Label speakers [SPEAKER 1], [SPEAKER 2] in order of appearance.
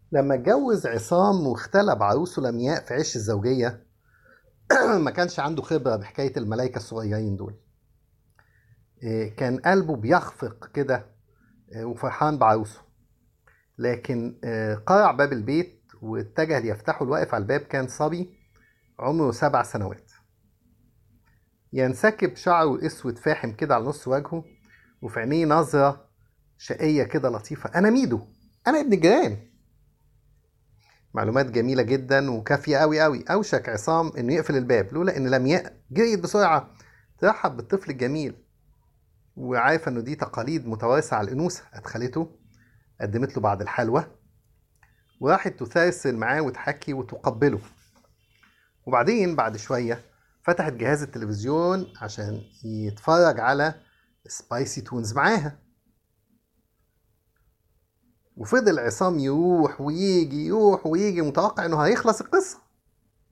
[SPEAKER 1] لما اتجوز عصام واختلى بعروسه لمياء في عش الزوجية ما كانش عنده خبرة بحكاية الملايكة الصغيرين دول إيه، كان قلبه بيخفق كده إيه، وفرحان بعروسه لكن إيه، قرع باب البيت واتجه ليفتحه الواقف على الباب كان صبي عمره سبع سنوات ينسكب شعره اسود فاحم كده على نص وجهه وفي عينيه نظرة شقية كده لطيفة أنا ميدو أنا ابن الجيران معلومات جميلة جدا وكافية أوي أوي أوشك عصام إنه يقفل الباب لولا إن لمياء جريت بسرعة ترحب بالطفل الجميل وعارفة إنه دي تقاليد متوارثة على الأنوثة أدخلته قدمت له بعض الحلوى وراحت تسرسل معاه وتحكي وتقبله وبعدين بعد شوية فتحت جهاز التلفزيون عشان يتفرج على سبايسي تونز معاها وفضل عصام يروح ويجي يروح ويجي متوقع انه هيخلص القصه